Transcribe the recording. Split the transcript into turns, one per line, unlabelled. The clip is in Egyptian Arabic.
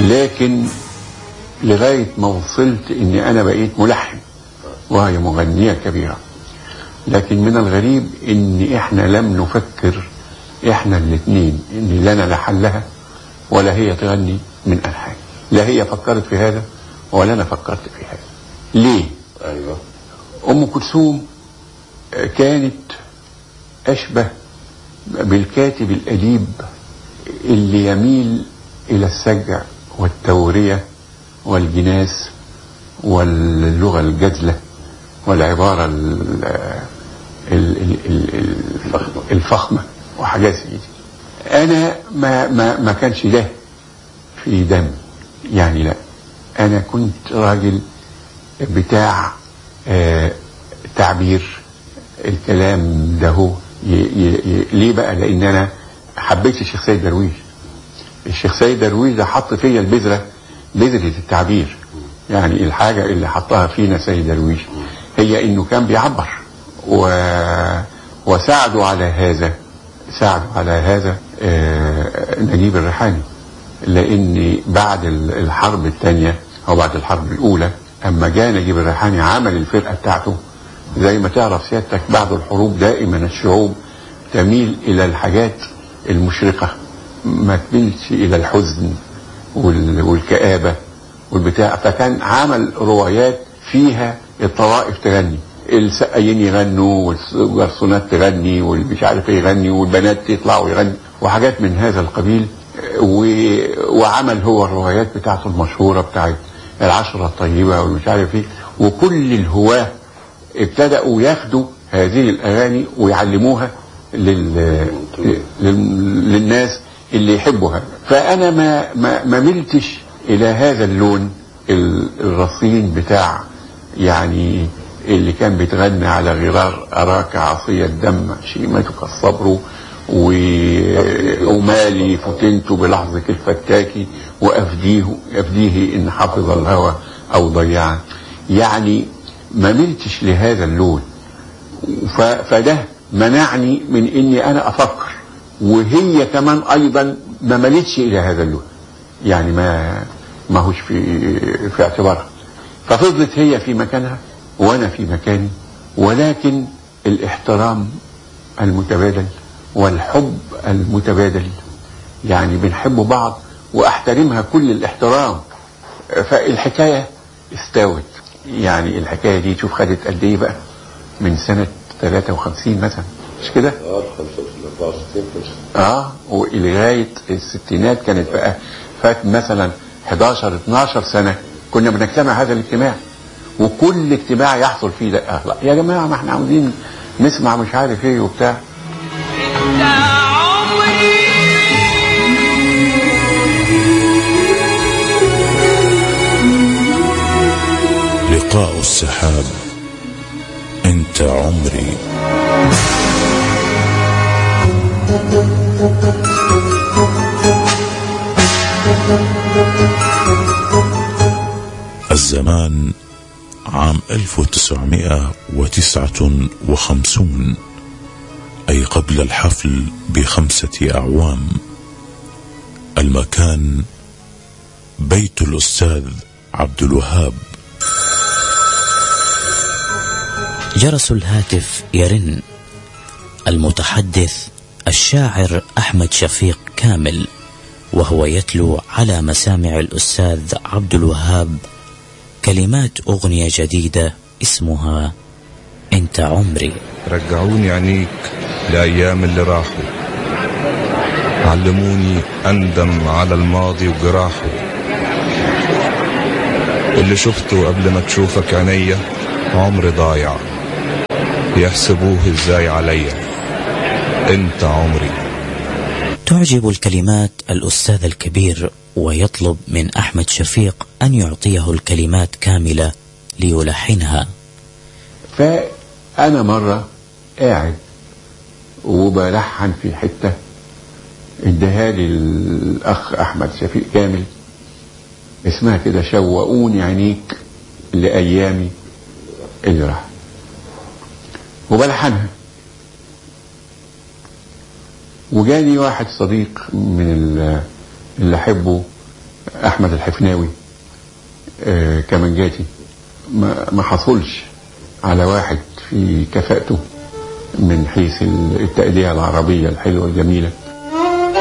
لكن لغاية ما وصلت اني انا بقيت ملحن وهي مغنية كبيرة لكن من الغريب ان احنا لم نفكر احنا الاثنين ان لا انا لحن لها ولا هي تغني من الحان لا هي فكرت في هذا ولا انا فكرت في هذا ليه
ايوه
ام كلثوم كانت اشبه بالكاتب الاديب اللي يميل الى السجع والتوريه والجناس واللغه الجزله والعباره ال ال ال ال الفخمه وحاجات زي دي انا ما ما ما كانش ده في دم يعني لا انا كنت راجل بتاع آه تعبير الكلام ده هو ي ي ي ليه بقى لان انا حبيت الشيخ سيد درويش الشيخ سيد درويش ده حط فيا البذره بذره التعبير يعني الحاجه اللي حطها فينا سيد درويش هي انه كان بيعبر و وساعدوا على هذا ساعدوا على هذا آه نجيب الريحاني لان بعد الحرب الثانيه او بعد الحرب الاولى اما جاء نجيب الريحاني عمل الفرقه بتاعته زي ما تعرف سيادتك بعد الحروب دائما الشعوب تميل الى الحاجات المشرقه ما تميلش الى الحزن والكآبه والبتاع فكان عمل روايات فيها الطوائف تغني السقايين يغنوا والجرسونات تغني والمش عارف ايه يغني والبنات يطلعوا يغني وحاجات من هذا القبيل و... وعمل هو الروايات بتاعته المشهوره بتاعت العشرة الطيبة والمش عارف ايه وكل الهواة ابتدأوا ياخدوا هذه الأغاني ويعلموها لل... لل... للناس اللي يحبوها فأنا ما ما, ما ملتش إلى هذا اللون الرصين بتاع يعني اللي كان بيتغنى على غرار أراك عصي الدم شيمتك الصبر ومالي فتنت بلحظة الفتاك وأفديه أفديه إن حفظ الهوى أو ضيعه يعني ما ملتش لهذا اللون فده منعني من إني أنا أفكر وهي كمان أيضا ما ملتش إلى هذا اللون يعني ما ما هوش في في اعتبارها ففضلت هي في مكانها وأنا في مكاني ولكن الاحترام المتبادل والحب المتبادل يعني بنحب بعض واحترمها كل الاحترام فالحكايه استوت يعني الحكايه دي شوف خدت قد ايه بقى من سنه 53 مثلا مش كده؟
اه 64
اه ولغايه الستينات كانت بقى فات مثلا 11 12 سنه كنا بنجتمع هذا الاجتماع وكل اجتماع يحصل فيه ده آه لا يا جماعه ما احنا عاوزين نسمع مش عارف ايه وبتاع
لقاء السحاب انت عمري الزمان عام 1959 أي قبل الحفل بخمسة أعوام المكان بيت الأستاذ عبد الوهاب
جرس الهاتف يرن المتحدث الشاعر أحمد شفيق كامل وهو يتلو على مسامع الأستاذ عبد الوهاب كلمات أغنية جديدة اسمها أنت عمري
رجعوني عينيك لأيام اللي راحوا علموني أندم على الماضي وجراحه اللي شفته قبل ما تشوفك عينيا عمر ضايع يحسبوه ازاي عليا انت عمري
تعجب الكلمات الأستاذ الكبير ويطلب من أحمد شفيق أن يعطيه الكلمات كاملة ليلحنها
فأنا مرة قاعد وبلحن في حتة اداها لي الأخ أحمد شفيق كامل اسمها كده شوقوني عينيك لأيامي اللي راح وبلحنها وجاني واحد صديق من اللي احبه أحمد الحفناوي آه، كمانجاتي ما ما حصلش على واحد في كفاءته من حيث التأدية العربية الحلوة الجميلة